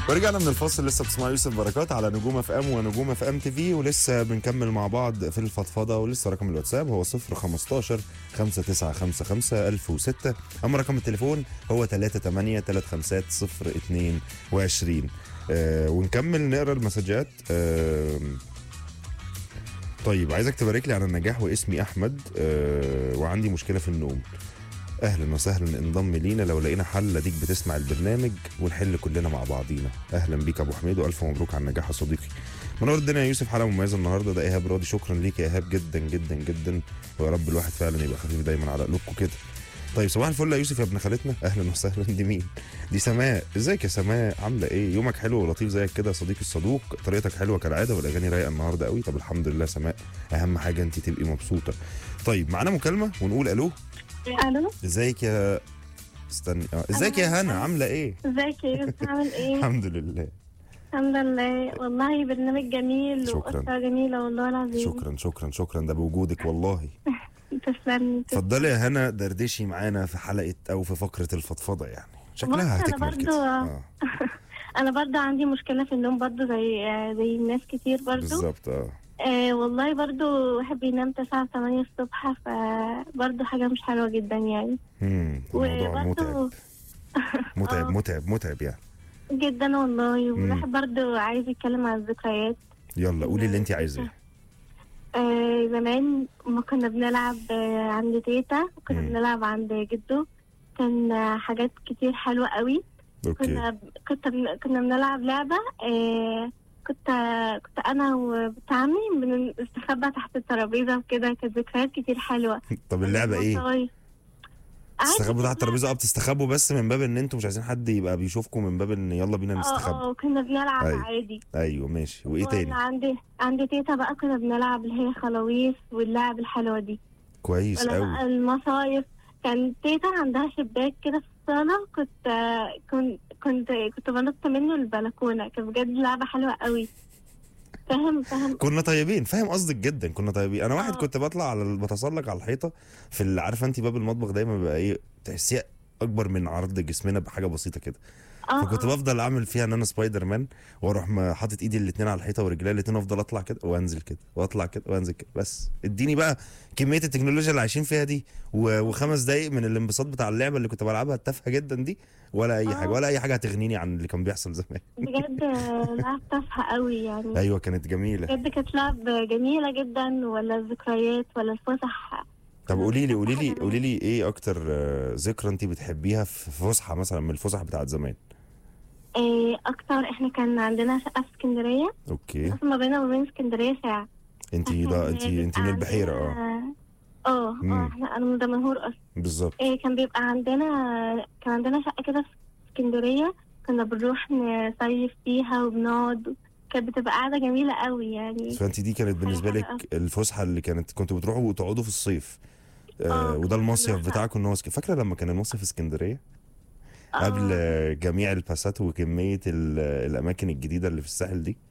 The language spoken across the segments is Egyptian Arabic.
ورجعنا من الفاصل لسه بتسمعوا يوسف بركات على نجوم اف ام ونجوم اف ام تي في ولسه بنكمل مع بعض في الفضفضه ولسه رقم الواتساب هو 015 5955 1006 اما رقم التليفون هو 38 350 22 آه ونكمل نقرا المسجات آه طيب عايزك تبارك لي على النجاح واسمي احمد آه وعندي مشكله في النوم اهلا وسهلا انضم لينا لو لقينا حل اديك بتسمع البرنامج ونحل كلنا مع بعضينا اهلا بيك ابو حميد والف مبروك على النجاح يا صديقي منور الدنيا يا يوسف حلقه مميزه النهارده ده ايهاب راضي شكرا ليك يا ايهاب جدا جدا جدا ويا رب الواحد فعلا يبقى خفيف دايما على قلوبكم كده طيب صباح الفل يا يوسف يا ابن خالتنا اهلا وسهلا دي مين دي سماء ازيك يا سماء عامله ايه يومك حلو ولطيف زيك كده يا صديقي الصدوق طريقتك حلوه كالعاده والاغاني رايقه النهارده قوي طب الحمد لله سماء اهم حاجه انت تبقي مبسوطه طيب معانا مكالمه ونقول الو الو ازيك يا استني اه ازيك يا هنا عامله ايه ازيك يا يوسف عامل ايه؟ الحمد لله الحمد لله والله برنامج جميل شكراً. وقصة جميلة والله العظيم شكرا شكرا شكرا ده بوجودك والله تسلم اتفضلي يا هنا دردشي معانا في حلقه او في فقره الفضفضه يعني شكلها بص، أنا هتكمل برضو- كده اه انا برضه عندي مشكلة في النوم برضه زي زي ناس كتير برضه بالظبط اه آه والله برضه بحب ينام 9 8 الصبح فبرضه حاجة مش حلوة جدا يعني امم الموضوع متعب وبرضه متعب آه. متعب متعب يعني جدا والله والواحد برضه عايز يتكلم عن الذكريات يلا قولي اللي انت عايزاه آه زمان ما كنا بنلعب آه عند تيتا كنا مم. بنلعب عند جدو كان آه حاجات كتير حلوة قوي اوكي كنا كنت بن... كنا بنلعب لعبة آه كنت كنت أنا وبنت عمي بنستخبى تحت الترابيزة وكده كانت ذكريات كتير حلوة طب اللعبه ايه مصايف. عادي تستخبوا تحت كنا- الترابيزه اه بتستخبوا بس من باب ان انتوا مش عايزين حد يبقى بيشوفكم من باب ان يلا بينا اه نستخبى اه كنا بنلعب أيوة. عادي ايوه ماشي وايه تاني عندي عند تيتا بقى كنا بنلعب اللي هي خلاويص واللعب الحلوة دي كويس ولا قوي بقى المصايف كان تيتا عندها شباك كده في الصالة كنت كنت كنت كنت بنط منه البلكونة كانت بجد لعبة حلوة قوي فاهم فاهم كنا طيبين فاهم قصدك جدا كنا طيبين انا واحد آه. كنت بطلع على ال- بتسلق على الحيطه في ال- عارفه انت باب المطبخ دايما بيبقى ايه تحسيه اكبر من عرض جسمنا بحاجه بسيطه كده اه فكنت آه. بفضل اعمل فيها ان انا سبايدر مان واروح م- حاطط ايدي الاثنين على الحيطه ورجلي الاثنين افضل اطلع كده وانزل كده واطلع كده وانزل كده بس اديني بقى كميه التكنولوجيا اللي عايشين فيها دي و- وخمس دقايق من الانبساط بتاع اللعبه اللي كنت بلعبها التافهه جدا دي ولا اي آه. حاجه ولا اي حاجه هتغنيني عن اللي كان بيحصل زمان بجد لعب تافهة قوي يعني ايوه كانت جميله بجد كانت لعب جميلة جدا ولا الذكريات ولا الفسح طب قولي لي قولي لي حاجة قولي لي ايه اكتر آه، ذكرى انت بتحبيها في فسحه مثلا من الفسح بتاعت زمان إيه أكتر إحنا كان عندنا شقة في اسكندرية اوكي أصلا ما بيننا وما بين اسكندرية ساعة انت لا انت انت من البحيره اه اه اه مم. اه احنا انا من دمنهور اصلا بالظبط إيه كان بيبقى عندنا كان عندنا شقة كده في اسكندرية كنا بنروح نصيف فيها وبنقعد كانت بتبقى قاعدة جميلة قوي يعني فانت دي كانت بالنسبه حلوة لك الفسحه اللي كانت كنتوا بتروحوا وتقعدوا في الصيف آه آه، وده كنا المصيف بنروح- بتاعكم ان هو اسك- فاكره لما كان المصيف في اسكندريه آه، قبل آه، جميع الباسات وكميه ال- الاماكن الجديده اللي في الساحل دي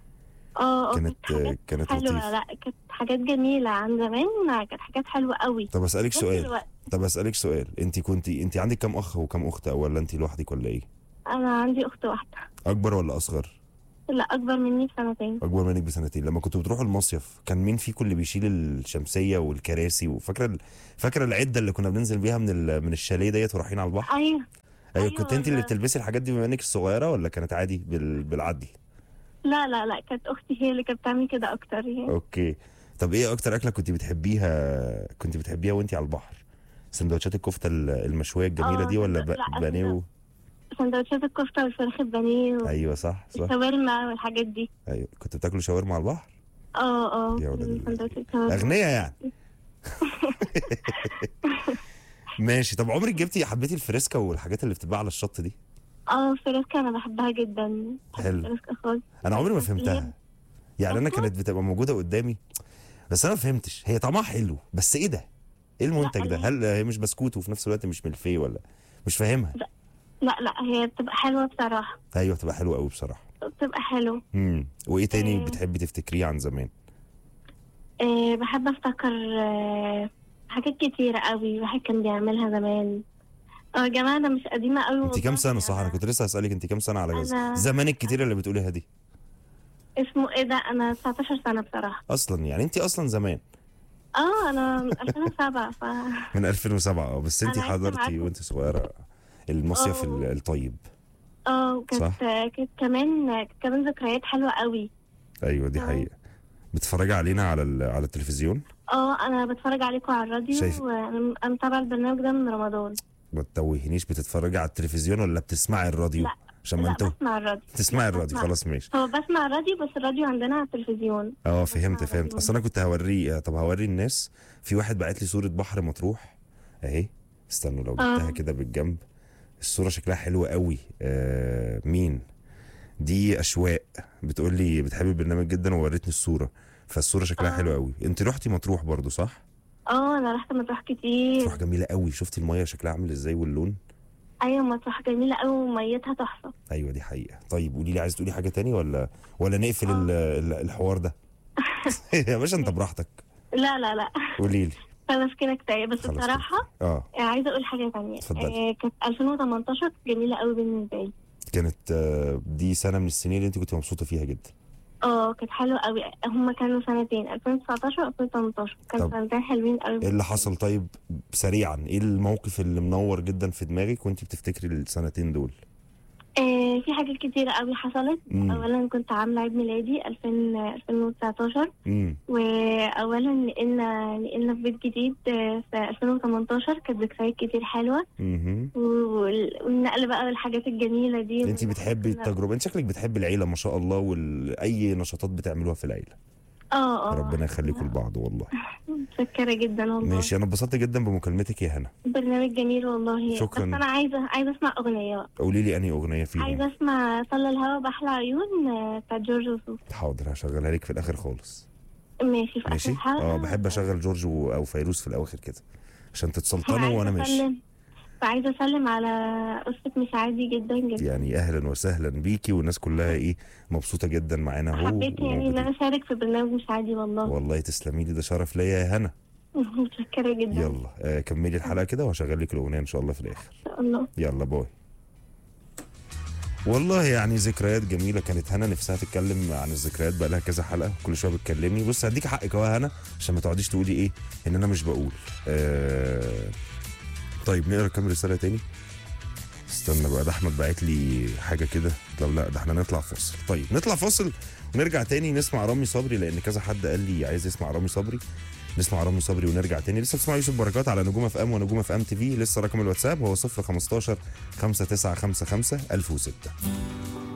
اه اه كانت كانت حاجات كانت حلوة لطيفه لا كانت حاجات جميلة عن زمان كانت حاجات حلوة قوي طب اسالك نفس سؤال الوقت طب اسالك سؤال انت كنت انت عندك كام اخ وكام اخت او ولا انت لوحدك ولا ايه انا عندي اخت واحدة اكبر ولا اصغر لا اكبر مني بسنتين اكبر منك بسنتين لما كنتوا بتروحوا المصيف كان مين فيكم اللي بيشيل الشمسيه والكراسي وفاكره ال- فاكره العده اللي كنا بننزل بيها من ال- من الشاليه ديت ورايحين على البحر ايوه ايوه أيوة كنت انت اللي والله. بتلبسي الحاجات دي بما انك الصغيره ولا كانت عادي بال... بالعدل لا لا لا كانت اختي هي اللي كانت بتعمل كده اكتر يعني اوكي طب ايه اكتر اكله كنت بتحبيها كنت بتحبيها وانت على البحر سندوتشات الكفته ال- المشويه الجميله آه، دي ولا ب... لا، بانيه و... سندوتشات الكفته والفراخ البانيه ايوه صح صح والشاورما والحاجات دي ايوه كنت بتاكلوا شاورما على البحر اه اه يا ولد الله. سندوتشات الشاورما. اغنياء يعني ماشي طب عمرك جبتي حبيتي الفريسكا والحاجات اللي بتتباع على الشط دي اه الفريسكا انا بحبها جدا بحب حلو. الفريسكا خالص انا عمري ما بس هي- فهمتها يعني انا أصلاً؟ كانت بتبقى موجوده قدامي بس انا ما فهمتش هي طعمها حلو بس ايه ده ايه المنتج ده لا، هل هي مش بسكوت وفي نفس الوقت مش ملفيه ولا مش فاهمها لا لا هي بتبقى حلوه بصراحه ايوه بتبقى حلوه قوي بصراحه بتبقى حلو امم وايه تاني آه. بتحبي تفتكريه عن زمان آه بحب افتكر آه حاجات كتيرة قوي الواحد كان بيعملها زمان اه يا جماعه انا مش قديمه قوي انت كام سنه صح انا كنت لسه هسالك انت كام سنه على جواز أنا- زمان الكتير اللي بتقوليها دي اسمه ايه ده انا 19 سنه بصراحه اصلا يعني انت اصلا زمان اه انا من 2007 ف من 2007 اه بس انت أنا عشت حضرتي معاكم. وانت صغيره المصيف اه. ال- الطيب اه كانت صح. كانت كمان كانت كمان ذكريات حلوه قوي ايوه دي اه. حقيقه بتتفرجي علينا على ال- على التلفزيون اه انا بتفرج عليكم على الراديو شايف- وانا أنا متابعه البرنامج ده من رمضان ما تتوهنيش بتتفرجي على التلفزيون ولا بتسمعي الراديو لا. عشان ما لا انتوا بسمع الراديو تسمعي لا، الراديو بسمع. خلاص ماشي هو بسمع الراديو بس الراديو عندنا على التلفزيون اه بسمع فهمت فهمت الراديو. اصل انا كنت هوريه طب هوري الناس في واحد بعت لي صوره بحر مطروح اهي استنوا لو اه. جبتها كده بالجنب الصوره شكلها حلو قوي آه مين دي اشواق بتقول لي بتحب البرنامج جدا ووريتني الصوره فالصوره شكلها اه. حلو قوي انت رحتي مطروح برضو صح اه انا رحت مطروح كتير مطروح جميله قوي شفتي الميه شكلها عامل ازاي واللون ايوه مطروح جميله قوي وميتها تحفه ايوه دي حقيقه طيب قولي لي عايز تقولي حاجه تاني ولا ولا نقفل اه. ال- ال- الحوار ده يا باشا انت براحتك لا لا لا قولي لي خلاص كده كفايه بس خلاص بصراحه اه عايزه اقول حاجه تانية اتفضلي. آه كانت 2018 جميله قوي بالنسبه لي كانت آه، دي سنه من السنين اللي انت كنت مبسوطه فيها جدا اه كانت حلوه قوي هما كانوا سنتين 2019 و 2018 كانوا طب سنتين حلوين قوي ايه اللي حصل طيب سريعا ايه الموقف اللي منور جدا في دماغك وانت بتفتكري السنتين دول آه في حاجات كتيرة قوي حصلت مم. اولا كنت عامله عيد ميلادي 2000 2019 امم واولا نقلنا نقلنا في بيت جديد آه، في 2018 كانت ذكريات كتير حلوه امم وال- والنقل بقى والحاجات الجميله دي انت بتحبي التجربه انت شكلك بتحبي العيله ما شاء الله واي نشاطات بتعملوها في العيله اه اه ربنا يخليكم لبعض والله متشكره جدا والله ماشي انا اتبسطت جدا بمكالمتك يا هنا برنامج جميل والله شكراً. بس انا عايزه عايزه اسمع اغنيه بقى قولي لي انهي اغنيه فيهم عايزه اسمع صلى الهوا باحلى عيون آه، بتاعت جورج وسوف حاضر هشغلها لك في الاخر خالص ماشي في ماشي اخر الحلقه اه بحب اشغل جورج و- او فيروز في الاواخر كده عشان تتسلطنوا عايزة وانا ماشي أسلم- فعايزه اسلم على اسره مش عادي جدا جدا يعني اهلا وسهلا بيكي والناس كلها ايه مبسوطه جدا معانا اهو حبيت يعني ان وموجودين. انا اشارك في برنامج مش عادي والله والله تسلمي لي ده شرف ليا يا هنا متشكره جدا يلا آه كملي الحلقه كده وهشغل لك الاغنيه ان شاء الله في الاخر ان شاء الله يلا باي والله يعني ذكريات جميله كانت هنا نفسها تتكلم عن الذكريات بقى لها كذا حلقه كل شويه بتكلمني بص هديك حقك اهو يا هنا عشان ما تقعديش تقولي ايه ان انا مش بقول آه طيب نقرا كام رساله تاني استنى بقى ده احمد باعت لي حاجه كده طب لا ده احنا نطلع فاصل طيب نطلع فاصل ونرجع تاني نسمع رامي صبري لان كذا حد قال لي عايز يسمع رامي صبري نسمع رامي صبري ونرجع تاني لسه بتسمع يوسف بركات على نجوم اف ام ونجوم اف ام تي في لسه رقم الواتساب هو 015 5955 1006